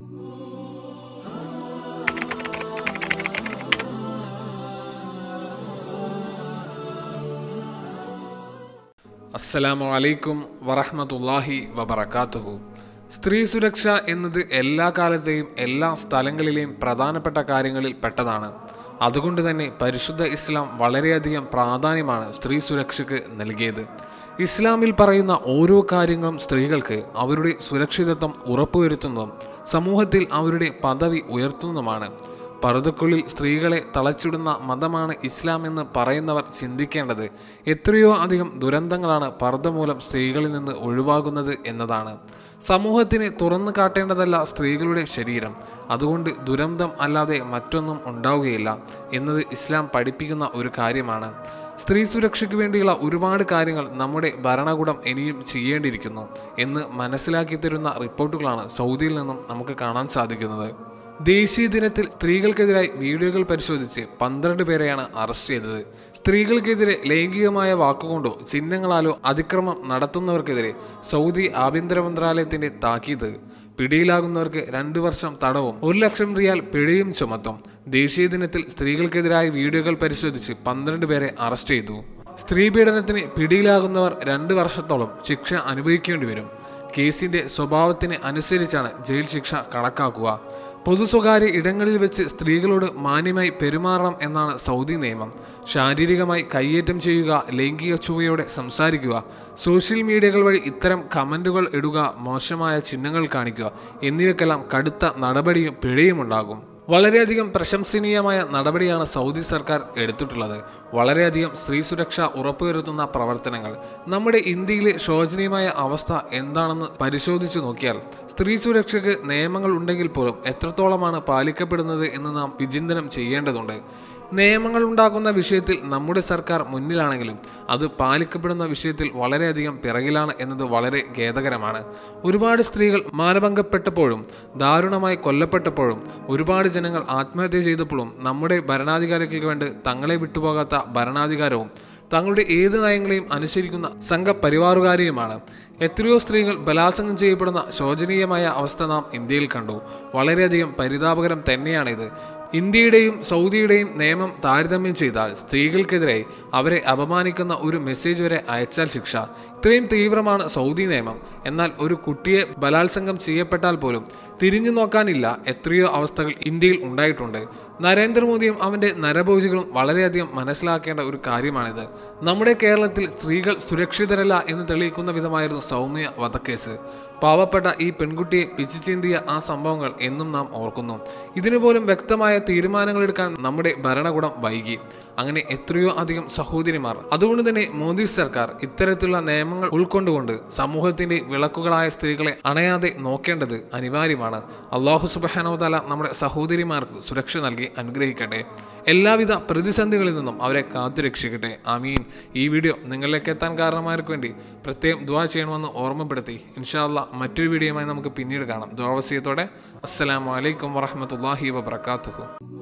അസ്സലാമു അലൈക്കും വറഹ്മത്തുള്ളാഹി വബറകാതുഹു സ്ത്രീ സുരക്ഷ എന്നത് എല്ലാ കാലത്തെയും എല്ലാ സ്ഥലങ്ങളിലെയും പ്രധാനപ്പെട്ട കാര്യങ്ങളിൽ പെട്ടതാണ് അതുകൊണ്ട് തന്നെ പരിശുദ്ധ ഇസ്ലാം വളരെയധികം പ്രാധാന്യമാണ് സ്ത്രീ സുരക്ഷയ്ക്ക് നൽകിയത് ഇസ്ലാമിൽ പറയുന്ന ഓരോ കാര്യങ്ങളും സ്ത്രീകൾക്ക് അവരുടെ സുരക്ഷിതത്വം ഉറപ്പുവരുത്തുന്നതും സമൂഹത്തിൽ അവരുടെ പദവി ഉയർത്തുന്നതുമാണ് പറുതക്കുള്ളിൽ സ്ത്രീകളെ തളച്ചിടുന്ന മതമാണ് ഇസ്ലാം എന്ന് പറയുന്നവർ ചിന്തിക്കേണ്ടത് എത്രയോ അധികം ദുരന്തങ്ങളാണ് പർദ്ദ മൂലം സ്ത്രീകളിൽ നിന്ന് ഒഴിവാകുന്നത് എന്നതാണ് സമൂഹത്തിന് തുറന്നു കാട്ടേണ്ടതല്ല സ്ത്രീകളുടെ ശരീരം അതുകൊണ്ട് ദുരന്തം അല്ലാതെ മറ്റൊന്നും ഉണ്ടാവുകയില്ല എന്നത് ഇസ്ലാം പഠിപ്പിക്കുന്ന ഒരു കാര്യമാണ് സ്ത്രീ സുരക്ഷയ്ക്ക് വേണ്ടിയുള്ള ഒരുപാട് കാര്യങ്ങൾ നമ്മുടെ ഭരണകൂടം ഇനിയും ചെയ്യേണ്ടിയിരിക്കുന്നു എന്ന് മനസ്സിലാക്കി തരുന്ന റിപ്പോർട്ടുകളാണ് സൗദിയിൽ നിന്നും നമുക്ക് കാണാൻ സാധിക്കുന്നത് ദേശീയ ദിനത്തിൽ സ്ത്രീകൾക്കെതിരായി വീഡിയോകൾ പരിശോധിച്ച് പന്ത്രണ്ട് പേരെയാണ് അറസ്റ്റ് ചെയ്തത് സ്ത്രീകൾക്കെതിരെ ലൈംഗികമായ വാക്കുകൊണ്ടോ ചിഹ്നങ്ങളാലോ അതിക്രമം നടത്തുന്നവർക്കെതിരെ സൗദി ആഭ്യന്തര മന്ത്രാലയത്തിന്റെ താക്കീത് പിടിയിലാകുന്നവർക്ക് രണ്ടു വർഷം തടവും ഒരു ലക്ഷം റിയാൽ പിഴയും ചുമത്തും ദേശീയ ദിനത്തിൽ സ്ത്രീകൾക്കെതിരായ വീഡിയോകൾ പരിശോധിച്ച് പന്ത്രണ്ട് പേരെ അറസ്റ്റ് ചെയ്തു സ്ത്രീ പീഡനത്തിന് പിടിയിലാകുന്നവർ രണ്ട് വർഷത്തോളം ശിക്ഷ അനുഭവിക്കേണ്ടി വരും കേസിന്റെ സ്വഭാവത്തിന് അനുസരിച്ചാണ് ജയിൽ ശിക്ഷ കണക്കാക്കുക പൊതു സ്വകാര്യ ഇടങ്ങളിൽ വെച്ച് സ്ത്രീകളോട് മാന്യമായി പെരുമാറണം എന്നാണ് സൗദി നിയമം ശാരീരികമായി കയ്യേറ്റം ചെയ്യുക ലൈംഗിക ചുവയോടെ സംസാരിക്കുക സോഷ്യൽ മീഡിയകൾ വഴി ഇത്തരം കമന്റുകൾ ഇടുക മോശമായ ചിഹ്നങ്ങൾ കാണിക്കുക എന്നിവയ്ക്കെല്ലാം കടുത്ത നടപടിയും പിഴയും ഉണ്ടാകും വളരെയധികം പ്രശംസനീയമായ നടപടിയാണ് സൗദി സർക്കാർ എടുത്തിട്ടുള്ളത് വളരെയധികം സ്ത്രീ സുരക്ഷ ഉറപ്പുവരുത്തുന്ന പ്രവർത്തനങ്ങൾ നമ്മുടെ ഇന്ത്യയിലെ ശോചനീയമായ അവസ്ഥ എന്താണെന്ന് പരിശോധിച്ചു നോക്കിയാൽ സ്ത്രീ സുരക്ഷയ്ക്ക് നിയമങ്ങൾ ഉണ്ടെങ്കിൽ പോലും എത്രത്തോളമാണ് പാലിക്കപ്പെടുന്നത് എന്ന് നാം വിചിന്തനം ചെയ്യേണ്ടതുണ്ട് നിയമങ്ങൾ ഉണ്ടാക്കുന്ന വിഷയത്തിൽ നമ്മുടെ സർക്കാർ മുന്നിലാണെങ്കിലും അത് പാലിക്കപ്പെടുന്ന വിഷയത്തിൽ വളരെയധികം പിറകിലാണ് എന്നത് വളരെ ഖേദകരമാണ് ഒരുപാട് സ്ത്രീകൾ മാനഭംഗപ്പെട്ടപ്പോഴും ദാരുണമായി കൊല്ലപ്പെട്ടപ്പോഴും ഒരുപാട് ജനങ്ങൾ ആത്മഹത്യ ചെയ്തപ്പോഴും നമ്മുടെ ഭരണാധികാരികൾക്ക് വേണ്ടി തങ്ങളെ വിട്ടുപോകാത്ത ഭരണാധികാരവും തങ്ങളുടെ ഏത് നയങ്ങളെയും അനുസരിക്കുന്ന സംഘപരിവാറുകാരിയുമാണ് എത്രയോ സ്ത്രീകൾ ബലാത്സംഗം ചെയ്യപ്പെടുന്ന ശോചനീയമായ അവസ്ഥ നാം ഇന്ത്യയിൽ കണ്ടു വളരെയധികം പരിതാപകരം തന്നെയാണിത് ഇന്ത്യയുടെയും സൗദിയുടെയും നിയമം താരതമ്യം ചെയ്താൽ സ്ത്രീകൾക്കെതിരെ അവരെ അപമാനിക്കുന്ന ഒരു മെസ്സേജ് വരെ അയച്ചാൽ ശിക്ഷ ഇത്രയും തീവ്രമാണ് സൗദി നിയമം എന്നാൽ ഒരു കുട്ടിയെ ബലാത്സംഗം ചെയ്യപ്പെട്ടാൽ പോലും തിരിഞ്ഞു നോക്കാനില്ല എത്രയോ അവസ്ഥകൾ ഇന്ത്യയിൽ ഉണ്ടായിട്ടുണ്ട് നരേന്ദ്രമോദിയും അവന്റെ നരഭോജികളും വളരെയധികം മനസ്സിലാക്കേണ്ട ഒരു കാര്യമാണിത് നമ്മുടെ കേരളത്തിൽ സ്ത്രീകൾ സുരക്ഷിതരല്ല എന്ന് തെളിയിക്കുന്ന വിധമായിരുന്നു സൗമ്യ വധക്കേസ് പാവപ്പെട്ട ഈ പെൺകുട്ടിയെ പിച്ചിച്ചീന്തിയ ആ സംഭവങ്ങൾ എന്നും നാം ഓർക്കുന്നു ഇതിനു പോലും വ്യക്തമായ തീരുമാനങ്ങൾ എടുക്കാൻ നമ്മുടെ ഭരണകൂടം വൈകി അങ്ങനെ എത്രയോ അധികം സഹോദരിമാർ അതുകൊണ്ട് തന്നെ മോദി സർക്കാർ ഇത്തരത്തിലുള്ള നിയമങ്ങൾ ഉൾക്കൊണ്ടുകൊണ്ട് സമൂഹത്തിന്റെ വിളക്കുകളായ സ്ത്രീകളെ അണയാതെ നോക്കേണ്ടത് അനിവാര്യമാണ് അള്ളാഹു സുബാനോതാല നമ്മുടെ സഹോദരിമാർക്ക് സുരക്ഷ നൽകി അനുഗ്രഹിക്കട്ടെ എല്ലാവിധ പ്രതിസന്ധികളിൽ നിന്നും അവരെ കാത്തുരക്ഷിക്കട്ടെ ആമീൻ ഈ വീഡിയോ നിങ്ങളിലേക്ക് എത്താൻ കാരണമാർക്ക് വേണ്ടി പ്രത്യേകം ദ്വാ ചെയ്യണമെന്ന് ഓർമ്മപ്പെടുത്തി ഇൻഷാല്ല മറ്റൊരു വീഡിയോയുമായി നമുക്ക് പിന്നീട് കാണാം ദ്വാവസ്യത്തോടെ അസ്സലാമലൈക്കും വറഹമത്തല്ലാഹി വബർക്കാത്തുഹു